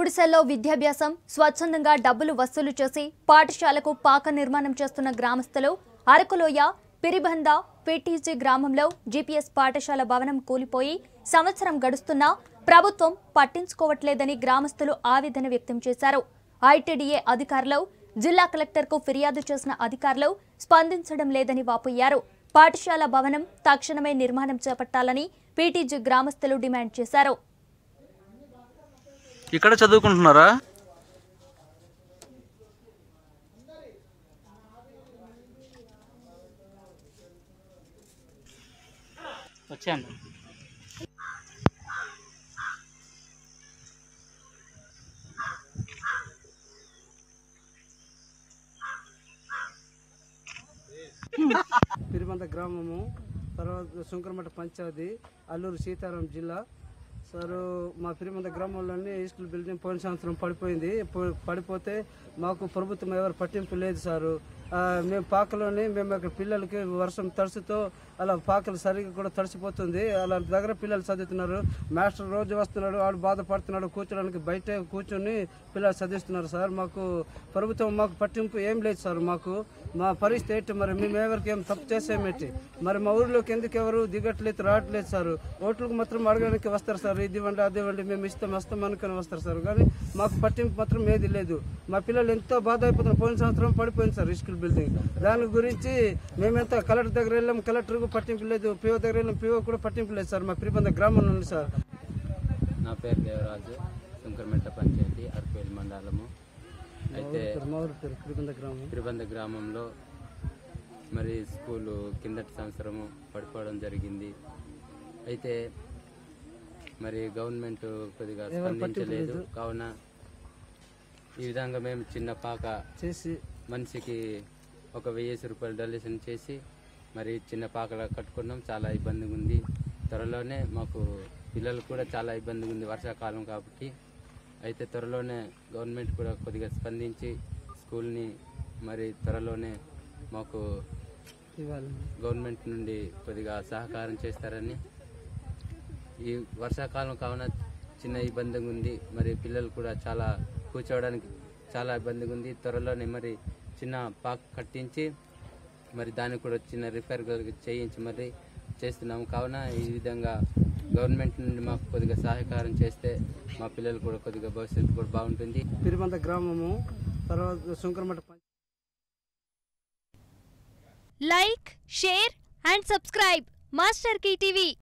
గుడిసెల్లో విద్యాభ్యాసం స్వచ్ఛందంగా డబ్బులు వసూలు చేసి పాఠశాలకు పాక నిర్మాణం చేస్తున్న గ్రామస్తులు అరకులోయ పిరిబంద పిటిజి గ్రామంలో జీపీఎస్ పాఠశాల భవనం కూలిపోయి సంవత్సరం గడుస్తున్నా ప్రభుత్వం పట్టించుకోవట్లేదని గ్రామస్తులు ఆవేదన వ్యక్తం చేశారు ఐటీడీఏ అధికారులు జిల్లా కలెక్టర్కు ఫిర్యాదు చేసిన అధికారులు స్పందించడం లేదని వాపోయారు పాఠశాల భవనం తక్షణమే నిర్మాణం చేపట్టాలని పీటీజీ గ్రామస్తులు డిమాండ్ చేశారు ఇక్కడ చదువుకుంటున్నారా వచ్చాను పిరిమంద గ్రామము తర్వాత శంకరమఠ పంచాయతీ అల్లూరు సీతారాం జిల్లా సార్ మా పిరిమంద గ్రామంలోని స్కూల్ బిల్డింగ్ పోయిన సంవత్సరం పడిపోయింది పో- పడిపోతే మాకు ప్రభుత్వం ఎవరు పట్టింపు లేదు సారు ఆ, మేము పాకలోని మేము అక్కడ పిల్లలకి వర్షం తడుచుతో అలా పాకలు సరిగ్గా కూడా తడిసిపోతుంది అలా దగ్గర పిల్లలు చదువుతున్నారు మాస్టర్ రోజు వస్తున్నాడు వాడు బాధపడుతున్నాడు కూర్చోడానికి బయట కూర్చొని పిల్లలు చదివిస్తున్నారు సార్ మాకు ప్రభుత్వం మాకు పట్టింపు ఏం లేదు సార్ మాకు మా పరిస్థితి ఏంటి మరి మేము ఎవరికి ఏం తప్పు చేసేమేంటి మరి మా ఊర్లోకి ఎందుకు ఎవరు దిగట్లేదు రావట్లేదు సార్ ఓట్లకు మాత్రం అడగడానికి వస్తారు సార్ ఇది ఇవ్వండి అది ఇవ్వండి మేము ఇస్తాం వస్తాం అనుకుని వస్తారు సార్ కానీ మాకు పట్టింపు మాత్రం ఏది లేదు మా పిల్లలు ఎంతో బాధ అయిపోతున్నారు పోయిన సంవత్సరం పడిపోయింది సార్ స్కూల్ బిల్డింగ్ దాని గురించి మేమెంత కలెక్టర్ దగ్గర వెళ్ళాం కలెక్టర్కు పట్టింపు లేదు పిఓ దగ్గర వెళ్ళాం పిఓ కూడా పట్టింపు లేదు సార్ మా పిరిబంద గ్రామం నుండి సార్ నా పేరు దేవరాజు శంకరమెట్ట పంచాయతీ అరపేలు మండలము అయితే మా ఊరి పేరు పిరిబంద గ్రామం తిరుబంద గ్రామంలో మరి స్కూలు కిందటి సంవత్సరము పడిపోవడం జరిగింది అయితే మరి గవర్నమెంట్ కొద్దిగా స్పందించలేదు కావున ఈ విధంగా మేము చిన్న పాక చేసి మనిషికి ఒక వెయ్యేసి రూపాయలు డొనేషన్ చేసి మరి చిన్న పాకలా కట్టుకున్నాం చాలా ఇబ్బందిగా ఉంది త్వరలోనే మాకు పిల్లలు కూడా చాలా ఇబ్బందిగా ఉంది వర్షాకాలం కాబట్టి అయితే త్వరలోనే గవర్నమెంట్ కూడా కొద్దిగా స్పందించి స్కూల్ని మరి త్వరలోనే మాకు ఇవ్వాలి గవర్నమెంట్ నుండి కొద్దిగా సహకారం చేస్తారని ఈ వర్షాకాలం కావున చిన్న ఇబ్బందిగా ఉంది మరి పిల్లలు కూడా చాలా కూర్చోవడానికి చాలా ఇబ్బందిగా ఉంది త్వరలోనే మరి చిన్న పాక్ కట్టించి మరి దానికి కూడా చిన్న రిపేర్ చేయించి మరి చేస్తున్నాము కావున ఈ విధంగా గవర్నమెంట్ నుండి మాకు కొద్దిగా సహకారం చేస్తే మా పిల్లలు కూడా కొద్దిగా భవిష్యత్తు కూడా బాగుంటుంది పిరిమంద గ్రామము తర్వాత Shankaramatha panchayat like share and subscribe master TV